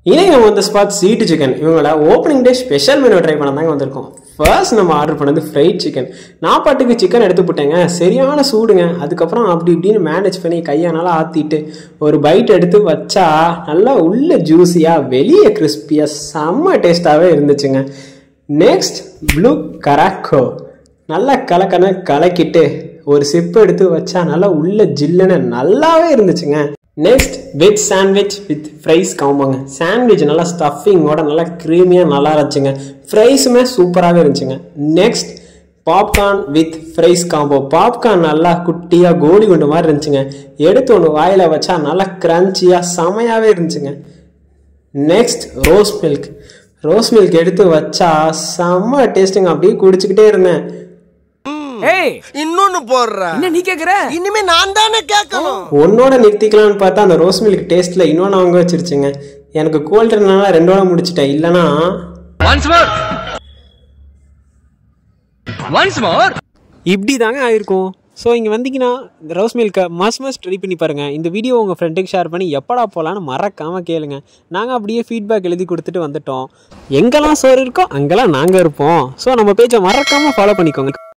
இன்னைக்கு நம்ம வந்து ஸ்பாட் சீட்டு சிக்கன் இவங்களோட opening day special menu try பண்ண தாங்க வந்திருக்கோம் ஃபர்ஸ்ட் நம்ம ஆர்டர் பண்ணது ஃப்ரைட் சிக்கன் நான் பாட்டுக்கு சிக்கன் எடுத்து போட்டேங்க சரியான சூடுங்க அதுக்கப்புறம் அப்படி இப்படின்னு மேனேஜ் பண்ணி கையானால ஆற்றிட்டு ஒரு பைட் எடுத்து வச்சா நல்லா உள்ள ஜூஸியாக வெளியே கிறிஸ்பியாக செம்ம டேஸ்ட்டாகவே இருந்துச்சுங்க நெக்ஸ்ட் ப்ளூ கராக்கோ நல்லா கலக்கன கலக்கிட்டு ஒரு சிப் எடுத்து வச்சா நல்லா உள்ள ஜில்லுன்னு நல்லாவே இருந்துச்சுங்க next veg sandwich with fries காம்போங்க சாண்ட்விச் நல்லா ஸ்டஃபிங்கோட நல்லா க்ரீமியாக நல்லா இருந்துச்சுங்க ஃப்ரைஸுமே சூப்பராகவே இருந்துச்சுங்க next popcorn with fries combo popcorn நல்லா குட்டியாக கோலி குண்டு மாதிரி இருந்துச்சுங்க எடுத்து ஒன்று வாயில் வச்சா நல்லா க்ரன்ச்சியாக செமையாகவே இருந்துச்சுங்க next rose milk rose milk எடுத்து வச்சா செம்ம டேஸ்ட்டுங்க அப்படியே குடிச்சுக்கிட்டே இருந்தேன் ஏய் இன்னொன்னு போடுறா என்ன நீ கேக்குற இனிமே நான் தானே கேட்கணும் ஒன்னோட நிறுத்திக்கலாம்னு பார்த்தா அந்த ரோஸ் மில்க் டேஸ்ட்டில் இன்னொன்று அவங்க வச்சிருச்சுங்க எனக்கு கோல்டுனால ரெண்டோட முடிச்சிட்டேன் இல்லைன்னா ஒன்ஸ் மோர் ஒன்ஸ் மோர் இப்படி தாங்க ஆயிருக்கும் ஸோ இங்கே வந்தீங்கன்னா இந்த ரோஸ் மில்கை மஸ்ட் மஸ்ட் ட்ரை பண்ணி பாருங்கள் இந்த வீடியோ உங்கள் ஃப்ரெண்டுக்கு ஷேர் பண்ணி எப்படா போகலான்னு மறக்காமல் கேளுங்க நாங்கள் அப்படியே ஃபீட்பேக் எழுதி கொடுத்துட்டு வந்துட்டோம் எங்கெல்லாம் சோறு இருக்கோ அங்கெல்லாம் நாங்கள் இருப்போம் ஸோ நம்ம பேஜை மறக்காமல் ஃபாலோ பண்ணிக்கோங்க